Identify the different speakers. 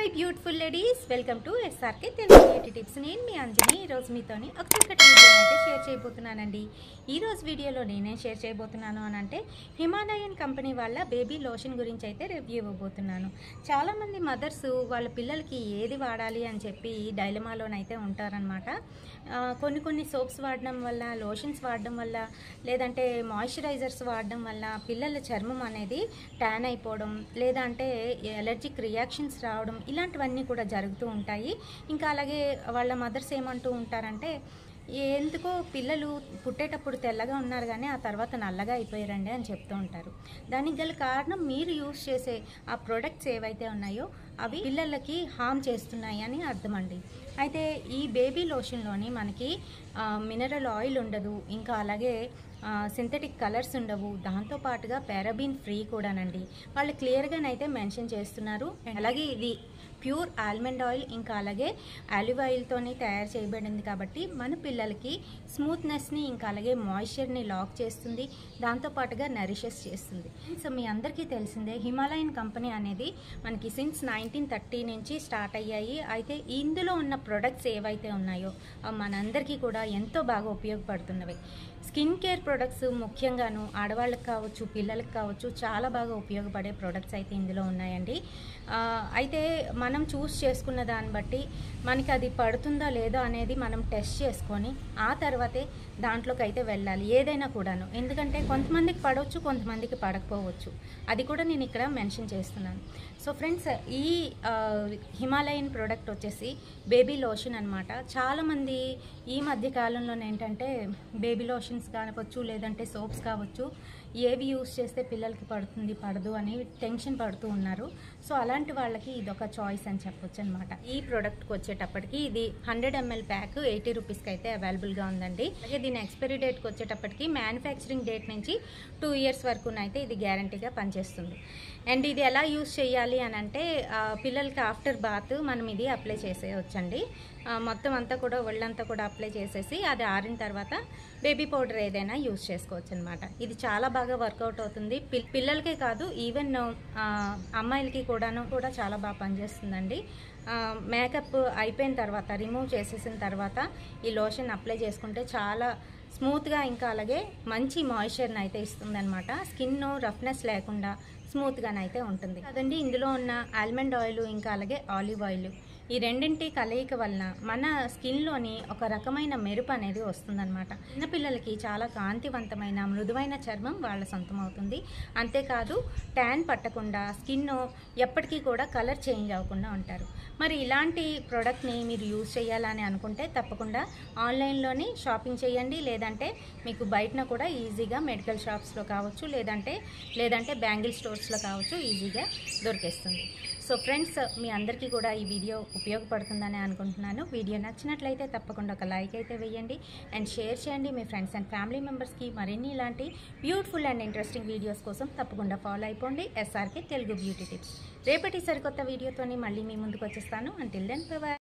Speaker 1: hi beautiful ladies welcome to SRK Telugu beauty tips నేను మీ అంజని ఈరోజు మీతోని ఒక చక్కటి వీడియో అయితే షేర్ చేయబోతున్నానండి ఈ రోజు వీడియోలో నేనేం షేర్ చేయబోతున్నాను అని అంటే హిమాలయన్ కంపెనీ వాళ్ళ బేబీ లోషన్ గురించి అయితే రివ్యూ ఇవ్వబోతున్నాను చాలామంది మదర్స్ వాళ్ళ పిల్లలకి ఏది వాడాలి అని చెప్పి డైలమాలోనైతే ఉంటారనమాట ఆ, కొన్ని కొన్ని సోప్స్ వాడడం వల్ల లోషన్స్ వాడడం వల్ల లేదంటే మాయిశ్చరైజర్స్ వాడడం వల్ల పిల్లల చర్మం అనేది ట్యాన్ అయిపోవడం లేదంటే ఎలర్జిక్ రియాక్షన్స్ రావడం ఇలాంటివన్నీ కూడా జరుగుతూ ఉంటాయి ఇంకా అలాగే వాళ్ళ మదర్స్ ఏమంటూ ఉంటారంటే ఎందుకో పిల్లలు పుట్టేటప్పుడు తెల్లగా ఉన్నారు కానీ ఆ తర్వాత నల్లగా అయిపోయారండి అని చెప్తూ ఉంటారు దానికి గల కారణం మీరు యూస్ చేసే ఆ ప్రొడక్ట్స్ ఏవైతే ఉన్నాయో అవి పిల్లలకి హామ్ చేస్తున్నాయి అని అర్థం అండి అయితే ఈ బేబీ లోషన్లోని మనకి మినరల్ ఆయిల్ ఉండదు ఇంకా అలాగే సింథటిక్ కలర్స్ ఉండవు దాంతో పాటుగా పారాబిన్ ఫ్రీ కూడానండి వాళ్ళు క్లియర్గానైతే మెన్షన్ చేస్తున్నారు And అలాగే ఇది ప్యూర్ ఆల్మండ్ ఆయిల్ ఇంకా అలాగే ఆలివ్ ఆయిల్తోని తయారు చేయబడింది కాబట్టి మన పిల్లలకి స్మూత్నెస్ని ఇంకా అలాగే మాయిశ్చర్ని లాక్ చేస్తుంది దాంతోపాటుగా నరిషెస్ చేస్తుంది సో మీ అందరికీ తెలిసిందే హిమాలయన్ కంపెనీ అనేది మనకి సిన్స్ నైన్టీన్ థర్టీ నుంచి స్టార్ట్ అయ్యాయి అయితే ఇందులో ఉన్న ప్రొడక్ట్స్ ఏవైతే ఉన్నాయో అవి మనందరికీ కూడా ఎంతో బాగా ఉపయోగపడుతున్నవి స్కిన్ కేర్ ప్రొడక్ట్స్ ముఖ్యంగాను ఆడవాళ్ళకి కావచ్చు పిల్లలకి కావచ్చు చాలా బాగా ఉపయోగపడే ప్రొడక్ట్స్ అయితే ఇందులో ఉన్నాయండి ఆ, అయితే మనం చూస్ చేసుకున్న దాన్ని బట్టి మనకి అది పడుతుందా లేదా అనేది మనం టెస్ట్ చేసుకొని ఆ తర్వాతే దాంట్లోకి అయితే వెళ్ళాలి ఏదైనా కూడాను ఎందుకంటే కొంతమందికి పడవచ్చు కొంతమందికి పడకపోవచ్చు అది కూడా నేను ఇక్కడ మెన్షన్ చేస్తున్నాను సో ఫ్రెండ్స్ ఈ ఆ, హిమాలయన్ ప్రోడక్ట్ వచ్చేసి బేబీ లోషన్ అనమాట చాలామంది ఈ మధ్య కాలంలో ఏంటంటే బేబీ లోషన్స్ కావచ్చు లేదంటే సోప్స్ కావచ్చు ఏవి యూస్ చేస్తే పిల్లలకి పడుతుంది పడదు అని టెన్షన్ పడుతూ ఉన్నారు సో అలాంటి వాళ్ళకి ఇది ఒక చాయిస్ అని చెప్పొచ్చు అనమాట ఈ ప్రోడక్ట్కి వచ్చేటప్పటికి ఇది హండ్రెడ్ ఎంఎల్ ప్యాక్ ఎయిటీ రూపీస్కి అయితే అవైలబుల్గా ఉందండి అలాగే దీని ఎక్స్పైరీ డేట్కి వచ్చేటప్పటికి మ్యానుఫ్యాక్చరింగ్ డేట్ నుంచి టూ ఇయర్స్ వరకు అయితే ఇది గ్యారంటీగా పనిచేస్తుంది అండ్ ఇది ఎలా యూస్ చేయాలి అని అంటే ఆ, పిల్లలకి ఆఫ్టర్ బాత్ మనం ఇది అప్లై చేసేయచ్చండి ఆ, మొత్తం అంతా కూడా ఒళ్ళంతా కూడా అప్లై చేసేసి అది ఆరిన తర్వాత బేబీ పౌడర్ ఏదైనా యూస్ చేసుకోవచ్చు అనమాట ఇది చాలా బాగా వర్కౌట్ అవుతుంది పిల్- పిల్లలకే కాదు ఈవెన్ ఆ, అమ్మాయిలకి కూడాను కూడా చాలా బాగా పనిచేస్తుందండి ఆ, మేకప్ అయిపోయిన తర్వాత రిమూవ్ చేసేసిన తర్వాత ఈ లోషన్ అప్లై చేసుకుంటే చాలా స్మూత్గా ఇంకా అలాగే మంచి మాయిశ్చర్ని అయితే ఇస్తుంది అనమాట స్కిన్ రఫ్నెస్ లేకుండా స్మూత్గానైతే ఉంటుంది అదండి ఇందులో ఉన్న ఆల్మండ్ ఆయిల్ ఇంకా అలాగే ఆలివ్ ఆయిల్ ఈ రెండింటి కలయిక వలన మన స్కిన్లోని ఒక రకమైన మెరుపు అనేది వస్తుందన్నమాట చిన్నపిల్లలకి చాలా కాంతివంతమైన మృదువైన చర్మం వాళ్ళ సొంతం అవుతుంది అంతేకాదు ట్యాన్ పట్టకుండా స్కిన్ ఎప్పటికీ కూడా కలర్ చేంజ్ అవ్వకుండా ఉంటారు మరి ఇలాంటి ప్రోడక్ట్ని మీరు యూజ్ చేయాలని అనుకుంటే తప్పకుండా ఆన్లైన్లోని షాపింగ్ చేయండి లేదంటే మీకు బయటన కూడా ఈజీగా మెడికల్ షాప్స్లో కావచ్చు లేదంటే లేదంటే బ్యాంగిల్ స్టోర్స్లో కావచ్చు ఈజీగా దొరికేస్తుంది సో ఫ్రెండ్స్ మీ అందరికీ కూడా ఈ వీడియో ఉపయోగపడుతుందని అనుకుంటున్నాను వీడియో నచ్చినట్లయితే తప్పకుండా ఒక లైక్ అయితే వేయండి అండ్ షేర్ చేయండి మీ ఫ్రెండ్స్ అండ్ ఫ్యామిలీ మెంబర్స్కి మరిన్ని ఇలాంటి బ్యూటిఫుల్ అండ్ ఇంట్రెస్టింగ్ వీడియోస్ కోసం తప్పకుండా ఫాలో అయిపోండి ఎస్ఆర్కే తెలుగు బ్యూటీ టిప్స్ రేపటి సరికొత్త వీడియోతోని మళ్ళీ మీ ముందుకు వచ్చేస్తాను అంటిల్ దెన్ బాయ్